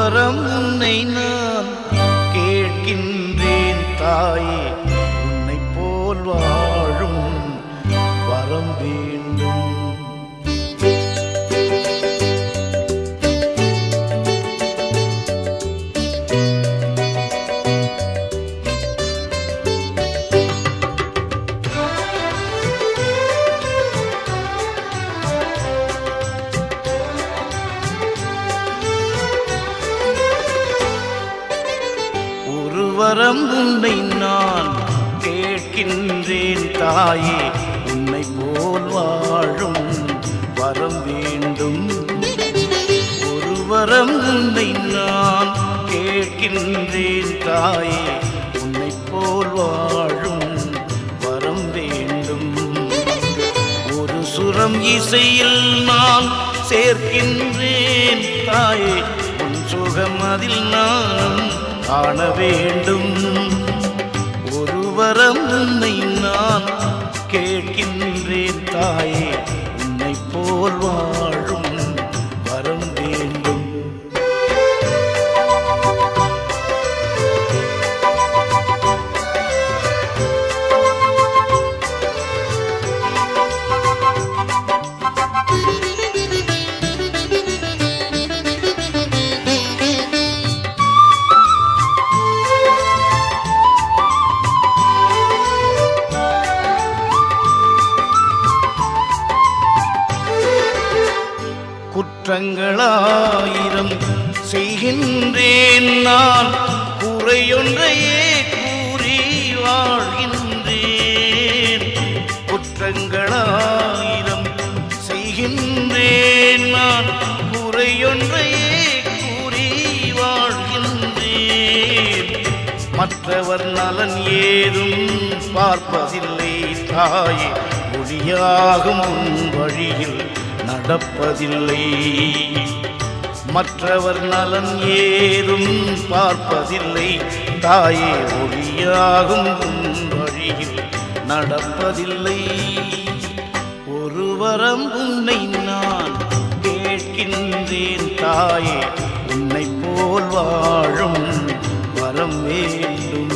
வரம் உன்னை நான் கேட்கின்றேன் தாயே உன்னை போல் வாழும் வரம் வேண்டும் ஒரு வரம் உன்னை நான் கேட்கின்றேன் தாயே உன்னை போல் வாழும் வரம் வேண்டும் ஒரு வரம் உன்னை நான் கேட்கின்றேன் தாயே உன்னை போல் வாழும் வரம் வேண்டும் ஒரு சுரம் இசையில் நான் சேர்க்கின்றேன் தாயே உன் சுகம் அதில் நானும் காண வேண்டும் ஒரு வரம் உன்னை நான் கேட்கின்றேன் தாயே உன்னை போல் வாழும் வரம் வேண்டும் குற்றங்களாயிரம் செய்கின்றேன் நான் குறையொன்றையே கூறி வாழ்கின்றேன் குற்றங்களாயிரம் செய்கின்றேன் நான் குறையொன்றையே கூறி வாழ்கின்றேன் மற்றவர் நலன் ஏதும் பார்ப்பதில்லை தாயே ஒளியாகும் உன் வழியில் நடப்பதில்லை மற்றவர் நலன் ஏதும் பார்ப்பதில்லை தாயே ஒளியாகும் உன் வழியில் நடப்பதில்லை ஒரு வரம் உன்னை நான் கேட்கின்றேன் தாயே உன்னை போல் வாழும் வரம் வேண்டும்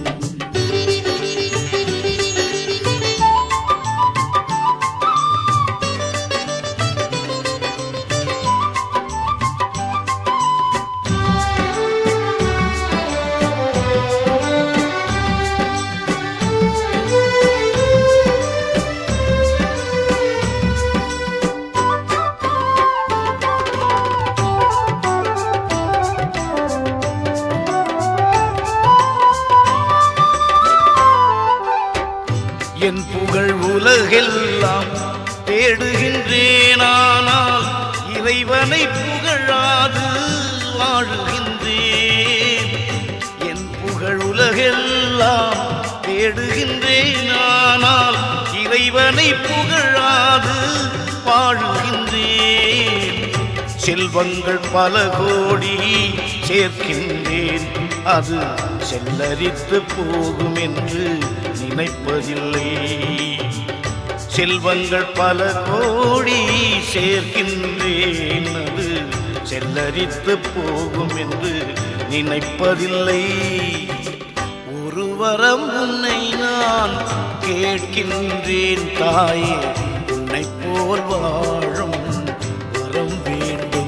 என் புகழ் உலகெல்லாம் தேடுகின்றேன் ஆனால் இறைவனை புகழாது வாழுகின்றேன் என் புகழ் உலகெல்லாம் தேடுகின்றேன் ஆனால் இறைவனை புகழாது வாழுகின்றேன் செல்வங்கள் பல கோடி சேர்க்கின்றேன் அது செல்லரித்து போகும் என்று நினைப்பதில்லை செல்வங்கள் பல கோடி சேர்க்கின்றேன் அது செல்லரித்து போகும் என்று நினைப்பதில்லை ஒரு வரம் உன்னை நான் கேட்கின்றேன் தாயே உன்னை போல் வாழும் வரம் வேண்டும்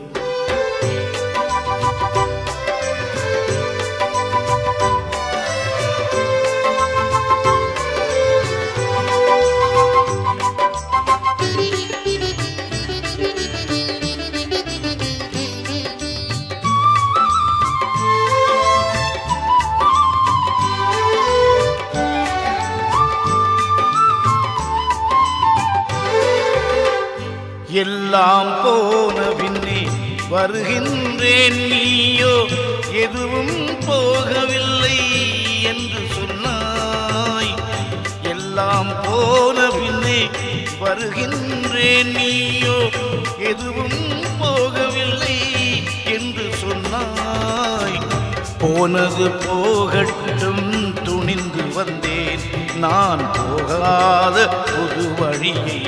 எல்லாம் போன பின்னே வருகின்றேன் நீயோ எதுவும் போகவில்லை என்று சொன்னாய் எல்லாம் போன பின்னே வருகின்றேன் நீயோ எதுவும் போகவில்லை என்று சொன்னாய் போனது போகட்டும் துணிந்து வந்தேன் நான் போகாத புது வழியை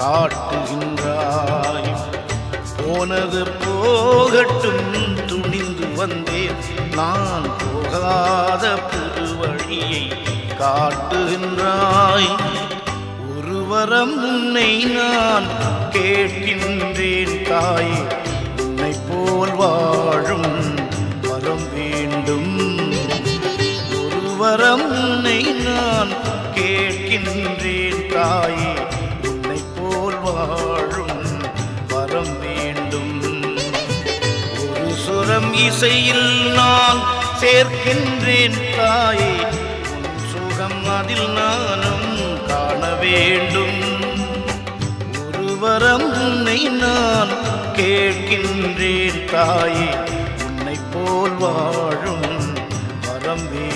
காட்டுகின்றாய் போனது போகட்டும் துணிந்து வந்தேன் நான் போகாத புது வழியை காட்டுகின்றாய் ஒருவரம் உன்னை நான் கேட்கின்றேன் தாயே உன்னை போல் வாழும் வரம் வேண்டும் ஒருவரம் உன்னை நான் கேட்கின்றேன் தாயே உன்னை போல் வாழும் வரம் வேண்டும் ஒரு சுரம் இசையில் நான் சேர்க்கின்றேன் தாயே உன் சுகம் அதில் நானும் காண வேண்டும் ஒருவரம் உன்னை நான் கேட்கின்றேன் தாயே உன்னை போல் வாழும் வரம் வேண்டும்